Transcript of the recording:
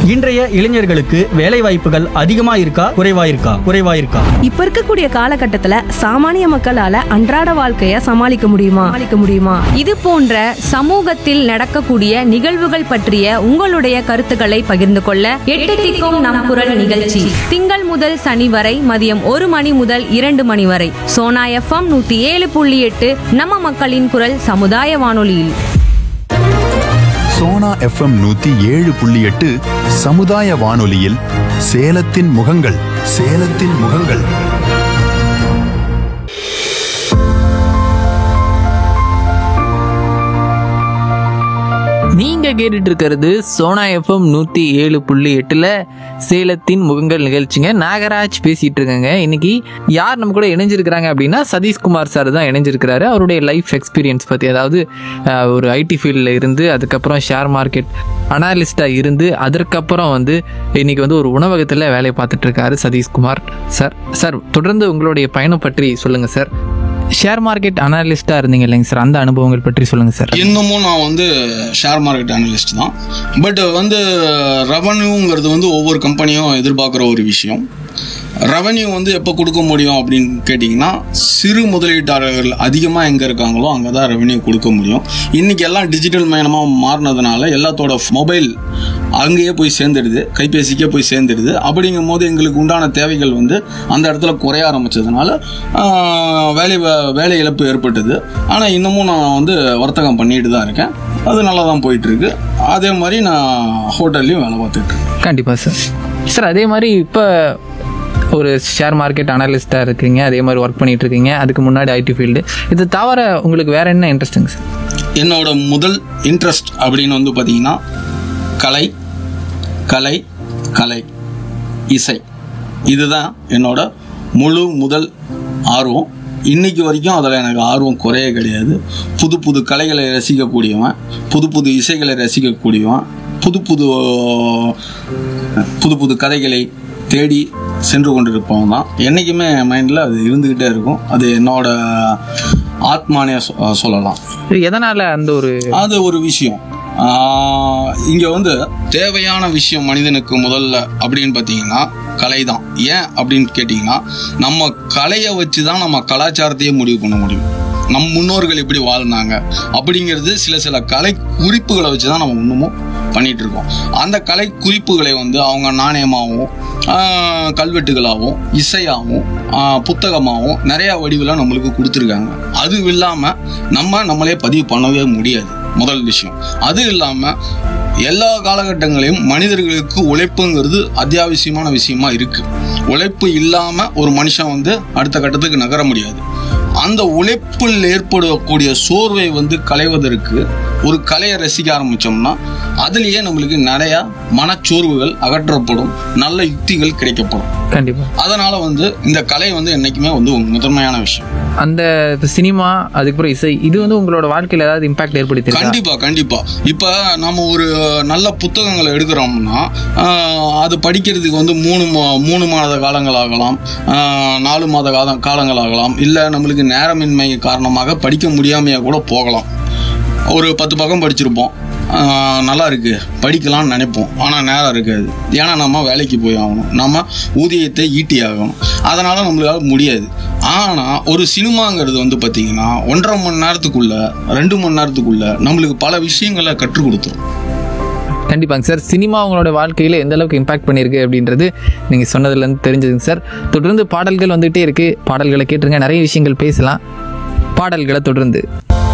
இன்றைய இளைஞர்களுக்கு வேலை வாய்ப்புகள் அதிகமா இருக்கா குறைவா இருக்கா குறைவா இருக்கா இப்ப இருக்கக்கூடிய காலகட்டத்துல சாமானிய மக்களால அன்றாட வாழ்க்கைய சமாளிக்க முடியுமா சமாளிக்க முடியுமா இது போன்ற சமூகத்தில் நடக்கக்கூடிய நிகழ்வுகள் பற்றிய உங்களுடைய கருத்துக்களை பகிர்ந்து கொள்ள எட்டு திக்கும் நம் குரல் நிகழ்ச்சி திங்கள் முதல் சனி வரை மதியம் ஒரு மணி முதல் இரண்டு மணி வரை சோனா எஃப்எம் நூத்தி ஏழு புள்ளி எட்டு நம்ம மக்களின் குரல் சமுதாய வானொலியில் சோனா எஃப்எம் நூத்தி ஏழு புள்ளி எட்டு சமுதாய வானொலியில் சேலத்தின் முகங்கள் சேலத்தின் முகங்கள் நீங்க கேட்டுட்டு இருக்கிறது சோனா எஃப்எம் நூத்தி ஏழு புள்ளி எட்டுல சேலத்தின் முகங்கள் நிகழ்ச்சிங்க நாகராஜ் பேசிட்டு இருக்கேங்க இன்னைக்கு யார் நம்ம கூட இணைஞ்சிருக்கிறாங்க அப்படின்னா சதீஷ்குமார் சார் தான் இணைஞ்சிருக்கிறாரு அவருடைய லைஃப் எக்ஸ்பீரியன்ஸ் பத்தி அதாவது அஹ், ஒரு ஐடி ஃபீல்டில் இருந்து அதுக்கப்புறம் ஷேர் மார்க்கெட் அனாலிஸ்டா இருந்து அதற்கப்புறம் வந்து இன்னைக்கு வந்து ஒரு உணவகத்தில் வேலையை பார்த்துட்டு இருக்காரு சதீஷ்குமார் சார் சார் தொடர்ந்து உங்களுடைய பயணம் பற்றி சொல்லுங்க சார் ஷேர் மார்க்கெட் அனாலிஸ்டா இருந்தீங்க இல்லைங்க சார் அந்த அனுபவங்கள் பற்றி சொல்லுங்க சார் இன்னமும் நான் வந்து ஷேர் மார்க்கெட் அனலிஸ்ட் தான் பட் வந்து ரெவன்யூங்கிறது வந்து ஒவ்வொரு கம்பெனியும் எதிர்பார்க்குற ஒரு விஷயம் ரெவன்யூ வந்து எப்போ கொடுக்க முடியும் அப்படின்னு கேட்டிங்கன்னா சிறு முதலீட்டாளர்கள் அதிகமாக எங்கே இருக்காங்களோ அங்கே தான் ரெவன்யூ கொடுக்க முடியும் இன்றைக்கி எல்லாம் டிஜிட்டல் மயமாக மாறினதுனால எல்லாத்தோட மொபைல் அங்கேயே போய் சேர்ந்துடுது கைபேசிக்கே போய் சேர்ந்துடுது அப்படிங்கும் போது எங்களுக்கு உண்டான தேவைகள் வந்து அந்த இடத்துல குறைய ஆரம்பிச்சதுனால ஆஹ், வேலை வேலை இழப்பு ஏற்பட்டது ஆனால் இன்னமும் நான் வந்து வர்த்தகம் பண்ணிட்டு தான் இருக்கேன் அது நல்லா தான் போயிட்டு இருக்கு அதே மாதிரி நான் ஹோட்டல்லையும் வேலை பார்த்துட்டு இருக்கேன் கண்டிப்பாக சார் சார் அதே மாதிரி இப்போ ஒரு ஷேர் மார்க்கெட் அனலிஸ்டாக இருக்கீங்க அதே மாதிரி ஒர்க் பண்ணிட்டு இருக்கீங்க அதுக்கு முன்னாடி ஐடி ஃபீல்டு இது தவிர உங்களுக்கு வேற என்ன இன்ட்ரெஸ்ட்டுங்க சார் என்னோட முதல் இன்ட்ரெஸ்ட் அப்படின்னு வந்து பார்த்தீங்கன்னா கலை கலை கலை இசை இதுதான் என்னோட முழு முதல் ஆர்வம் இன்னைக்கு வரைக்கும் அதில் எனக்கு ஆர்வம் குறைய கிடையாது புது புது கலைகளை ரசிக்கக்கூடியவன் புது புது இசைகளை ரசிக்கக்கூடியவன் புது புது புது புது கதைகளை தேடி சென்று கொண்டிருப்பவன் தான் என்றைக்குமே மைண்டில் அது இருந்துக்கிட்டே இருக்கும் அது என்னோட ஆத்மானே சொ- சொல்லலாம் இது எதனால் அந்த ஒரு அது ஒரு விஷயம் ஆஹ் இங்க வந்து தேவையான விஷயம் மனிதனுக்கு முதல்ல அப்படின்னு பார்த்தீங்கன்னா கலை தான் ஏன் அப்படின்னு கேட்டிங்கன்னா நம்ம கலையை வச்சு தான் நம்ம கலாச்சாரத்தையே முடிவு பண்ண முடியும் நம் முன்னோர்கள் எப்படி வாழ்ந்தாங்க அப்படிங்கிறது சில சில கலை குறிப்புகளை வச்சு தான் நம்ம இன்னமும் பண்ணிட்டு இருக்கோம் அந்த கலை குறிப்புகளை வந்து அவங்க நாணயமாகவும் ஆஹ், கல்வெட்டுகளாகவும் இசையாகவும் ஆஹ், புத்தகமாகவும் நிறைய வடிவில் நம்மளுக்கு கொடுத்துருக்காங்க அது இல்லாமல் நம்ம நம்மளே பதிவு பண்ணவே முடியாது முதல் விஷயம் அது இல்லாமல் எல்லா காலகட்டங்களையும் மனிதர்களுக்கு உழைப்புங்கிறது அத்தியாவசியமான விஷயமா இருக்கு உழைப்பு இல்லாமல் ஒரு மனுஷன் வந்து அடுத்த கட்டத்துக்கு நகர முடியாது அந்த உழைப்பில் ஏற்படக்கூடிய சோர்வை வந்து களைவதற்கு ஒரு கலையை ரசிக்க ஆரம்பிச்சோம்னா அதுலேயே நம்மளுக்கு நிறையா மனச்சோர்வுகள் அகற்றப்படும் நல்ல யுக்திகள் கிடைக்கப்படும் கண்டிப்பாக அதனால வந்து இந்த கலை வந்து என்னைக்குமே வந்து ஒரு முதன்மையான விஷயம் அந்த சினிமா அதுக்கப்புறம் இசை இது வந்து உங்களோட வாழ்க்கையில் ஏதாவது இம்பாக்ட் ஏற்படுத்தி கண்டிப்பா கண்டிப்பா இப்ப நம்ம ஒரு நல்ல புத்தகங்களை எடுக்கிறோம்னா ஆஹ், அது படிக்கிறதுக்கு வந்து மூணு மா- மூணு மாத காலங்கள் ஆகலாம் ஆஹ், நாலு மாத கால காலங்கள் ஆகலாம் இல்ல நம்மளுக்கு நேரமின்மை காரணமாக படிக்க முடியாமையே கூட போகலாம் ஒரு பத்து பக்கம் படிச்சிருப்போம் ஆஹ், நல்லா இருக்கு படிக்கலாம்னு நினைப்போம் ஆனால் நேரம் இருக்காது ஏன்னா நம்ம வேலைக்கு போய் ஆகணும் நம்ம ஊதியத்தை ஈட்டி ஆகணும் அதனால நம்மளால முடியாது ஆனால் ஒரு சினிமாங்கிறது வந்து பார்த்தீங்கன்னா ஒன்றரை மணி நேரத்துக்குள்ள ரெண்டு மணி நேரத்துக்குள்ள நம்மளுக்கு பல விஷயங்களை கற்றுக் கொடுத்துரும் கண்டிப்பாங்க சார் சினிமா உங்களோட வாழ்க்கையில் எந்த அளவுக்கு இம்பாக்ட் பண்ணியிருக்கு அப்படின்றது நீங்கள் சொன்னதுலேருந்து தெரிஞ்சதுங்க சார் தொடர்ந்து பாடல்கள் வந்துகிட்டே இருக்குது பாடல்களை கேட்டுருங்க நிறைய விஷயங்கள் பேசலாம் பாடல்களை தொடர்ந்து